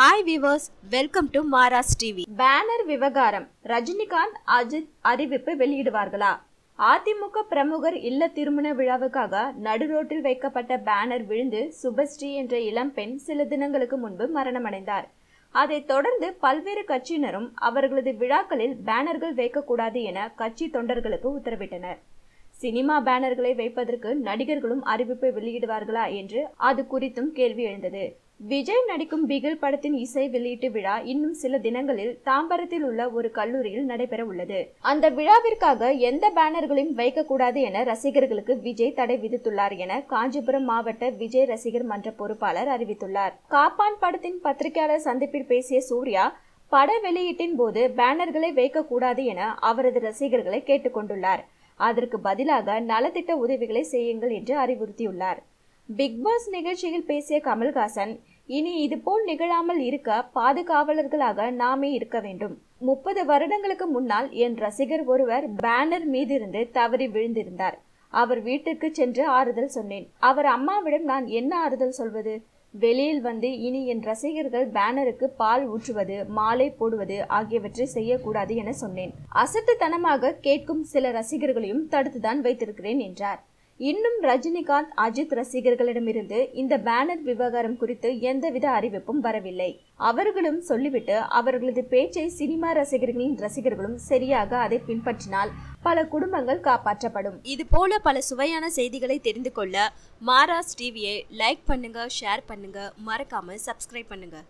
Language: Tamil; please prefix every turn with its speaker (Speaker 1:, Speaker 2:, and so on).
Speaker 1: hi viewers welcome to Maaras TV banner விவகாரம் ரஜினிகாந்த் அஜித் அறிவிப்பு வெளியிடுவார்களா அதிமுக பிரமுகர் இல்ல திருமண விழாவுக்காக நடுரோட்டில் வைக்கப்பட்ட பேனர் விழுந்து சுபஸ்ரீ என்ற இளம்பெண் சில தினங்களுக்கு முன்பு மரணமடைந்தார் அதைத் தொடர்ந்து பல்வேறு கட்சியினரும் அவர்களது விழாக்களில் பேனர்கள் வைக்கக்கூடாது என கட்சி தொண்டர்களுக்கு உத்தரவிட்டனர் சினிமா பேனர்களை வைப்பதற்கு நடிகர்களும் அறிவிப்பை வெளியிடுவார்களா என்று அது குறித்தும் கேள்வி எழுந்தது விஜய் நடிக்கும் பிகில் படத்தின் இசை வெளியீட்டு விழா இன்னும் சில தினங்களில் தாம்பரத்தில் உள்ள ஒரு கல்லூரியில் நடைபெற உள்ளது அந்த விழாவிற்காக எந்த பேனர்களையும் வைக்கக்கூடாது என ரசிகர்களுக்கு விஜய் தடை விதித்துள்ளார் என காஞ்சிபுரம் மாவட்ட விஜய் ரசிகர் மன்ற பொறுப்பாளர் அறிவித்துள்ளார் காப்பான் படத்தின் பத்திரிகையாளர் சந்திப்பில் பேசிய சூர்யா பட வெளியீட்டின் போது பேனர்களை வைக்கக்கூடாது என அவரது ரசிகர்களை கேட்டுக்கொண்டுள்ளார் அதற்கு பதிலாக நலத்திட்ட உதவிகளை செய்யுங்கள் என்று அறிவுறுத்தியுள்ளார் பிக் பாஸ் நிகழ்ச்சியில் பேசிய கமல்ஹாசன் இனி இதுபோல் நிகழாமல் இருக்க பாதுகாவலர்களாக நாமே இருக்க வேண்டும் முப்பது வருடங்களுக்கு முன்னால் என் ரசிகர் ஒருவர் பேனர் மீதிருந்து தவறி விழுந்திருந்தார் அவர் வீட்டுக்கு சென்று ஆறுதல் சொன்னேன் அவர் அம்மாவிடம் நான் என்ன ஆறுதல் சொல்வது வெளியில் வந்து இனி என் ரசிகர்கள் பேனருக்கு பால் ஊற்றுவது மாலை போடுவது ஆகியவற்றை செய்யக்கூடாது என சொன்னேன் அசட்டுத்தனமாக கேட்கும் சில ரசிகர்களையும் தடுத்துதான் வைத்திருக்கிறேன் என்றார் இன்னும் ரஜினிகாந்த் அஜித் ரசிகர்களிடமிருந்து இந்த பேனர் விவகாரம் குறித்து எந்தவித அறிவிப்பும் வரவில்லை அவர்களும் சொல்லிவிட்டு அவர்களது பேச்சை சினிமா ரசிகர்களின் ரசிகர்களும் சரியாக அதை பின்பற்றினால் பல குடும்பங்கள் காப்பாற்றப்படும்
Speaker 2: இது போல பல சுவையான செய்திகளை தெரிந்து கொள்ள மாராஸ் டிவியை லைக் பண்ணுங்க ஷேர் பண்ணுங்க மறக்காம சப்ஸ்கிரைப் பண்ணுங்க